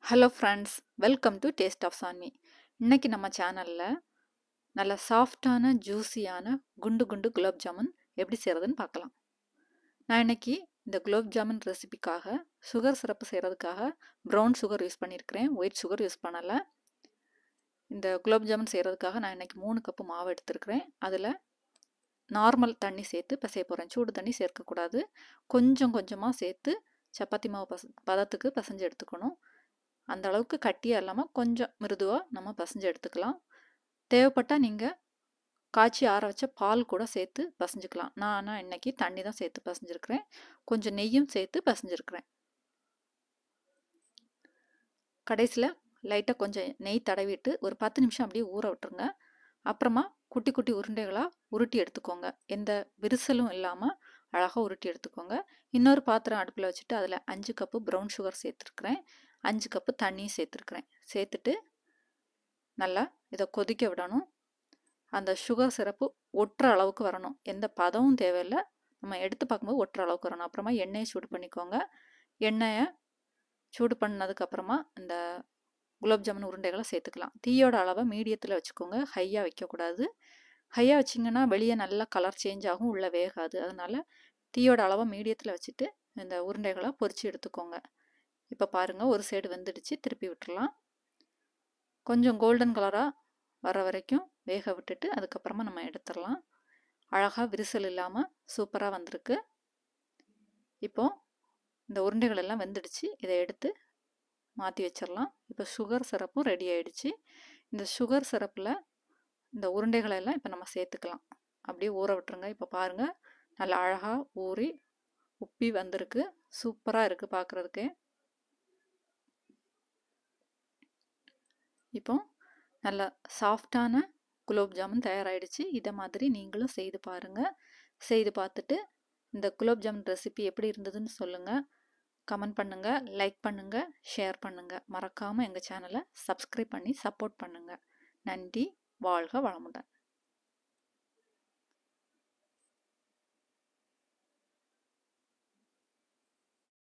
hello friends welcome to taste of Saanvi இன்னைக்கு நம்ம சேனலில் நல்ல சாஃப்டான ஜூஸியான குண்டு குண்டு குலோப் ஜாமுன் எப்படி செய்கிறதுன்னு பார்க்கலாம் நான் இன்னைக்கு இந்த குலோப் ஜாமுன் ரெசிபிக்காக சுகர் சிரப்பு செய்கிறதுக்காக ப்ரௌன் சுகர் யூஸ் பண்ணியிருக்கிறேன் ஒயிட் சுகர் யூஸ் பண்ணலை இந்த குலோப் ஜாமுன் செய்கிறதுக்காக நான் இன்னைக்கு மூணு கப்பு மாவு எடுத்திருக்கிறேன் அதில் நார்மல் தண்ணி சேர்த்து பிசைய போகிறேன் சூடு தண்ணி சேர்க்கக்கூடாது கொஞ்சம் கொஞ்சமாக சேர்த்து சப்பாத்தி மாவு பச பதத்துக்கு பிசைஞ்சு எடுத்துக்கணும் அந்த அளவுக்கு கட்டியாக இல்லாமல் கொஞ்சம் மிருதுவாக நம்ம பசைஞ்சு எடுத்துக்கலாம் தேவைப்பட்டால் நீங்கள் காய்ச்சி ஆற வச்ச பால் கூட சேர்த்து பசைஞ்சுக்கலாம் நான் ஆனால் இன்னைக்கு தண்ணி தான் சேர்த்து பசைஞ்சிருக்கிறேன் கொஞ்சம் நெய்யும் சேர்த்து பசைஞ்சிருக்கிறேன் கடைசியில் லைட்டாக கொஞ்சம் நெய் தடவிட்டு ஒரு பத்து நிமிஷம் அப்படியே ஊற விட்டுருங்க அப்புறமா குட்டி குட்டி உருண்டைகளாக உருட்டி எடுத்துக்கோங்க எந்த விரிசலும் இல்லாமல் அழகாக உருட்டி எடுத்துக்கோங்க இன்னொரு பாத்திரம் அடுப்பில் வச்சுட்டு அதில் அஞ்சு கப்பு ப்ரௌன் சுகர் சேர்த்துருக்குறேன் அஞ்சு கப்பு தண்ணியும் சேர்த்துருக்குறேன் சேர்த்துட்டு நல்லா இதை கொதிக்க விடணும் அந்த சுகர் சிரப்பு ஒட்டுற அளவுக்கு வரணும் எந்த பதமும் தேவையில்லை நம்ம எடுத்து பார்க்கும்போது ஒட்டுற அளவுக்கு வரணும் அப்புறமா எண்ணெயை சூடு பண்ணிக்கோங்க எண்ணெயை சூடு பண்ணதுக்கப்புறமா இந்த குலோப் ஜாமுன் உருண்டைகளை சேர்த்துக்கலாம் தீயோட அளவை மீடியத்தில் வச்சுக்கோங்க ஹையாக வைக்கக்கூடாது ஹையாக வச்சிங்கன்னா வெளியே நல்லா கலர் சேஞ்ச் ஆகும் உள்ளே வேகாது அதனால் தீயோட அளவை மீடியத்தில் வச்சுட்டு இந்த உருண்டைகளை பொரித்து எடுத்துக்கோங்க இப்போ பாருங்கள் ஒரு சைடு வெந்துடுச்சு திருப்பி விட்டுடலாம் கொஞ்சம் கோல்டன் கலராக வர வரைக்கும் வேக விட்டுட்டு அதுக்கப்புறமா நம்ம எடுத்துடலாம் அழகாக விரிசல் இல்லாமல் சூப்பராக வந்திருக்கு இப்போது இந்த உருண்டைகள் எல்லாம் வெந்துடுச்சு இதை எடுத்து மாற்றி வச்சிடலாம் இப்போ சுகர் சிரப்பும் ரெடி ஆயிடுச்சு இந்த சுகர் சிரப்பில் இந்த உருண்டைகளை எல்லாம் இப்போ நம்ம சேர்த்துக்கலாம் அப்படியே ஊற விட்டுருங்க இப்போ பாருங்கள் நல்லா அழகாக ஊறி உப்பி வந்திருக்கு சூப்பராக இருக்குது பார்க்குறதுக்கு இப்போ நல்ல சாஃப்டான குலோப் ஜாமுன் தயாராகிடுச்சு இதை மாதிரி நீங்களும் செய்து பாருங்கள் செய்து பார்த்துட்டு இந்த குலோப் ஜாமுன் ரெசிபி எப்படி இருந்ததுன்னு சொல்லுங்கள் கமெண்ட் பண்ணுங்கள் லைக் பண்ணுங்கள் ஷேர் பண்ணுங்கள் மறக்காமல் எங்கள் சேனலை சப்ஸ்கிரைப் பண்ணி சப்போர்ட் பண்ணுங்கள் நன்றி வாழ்க வளமுடன்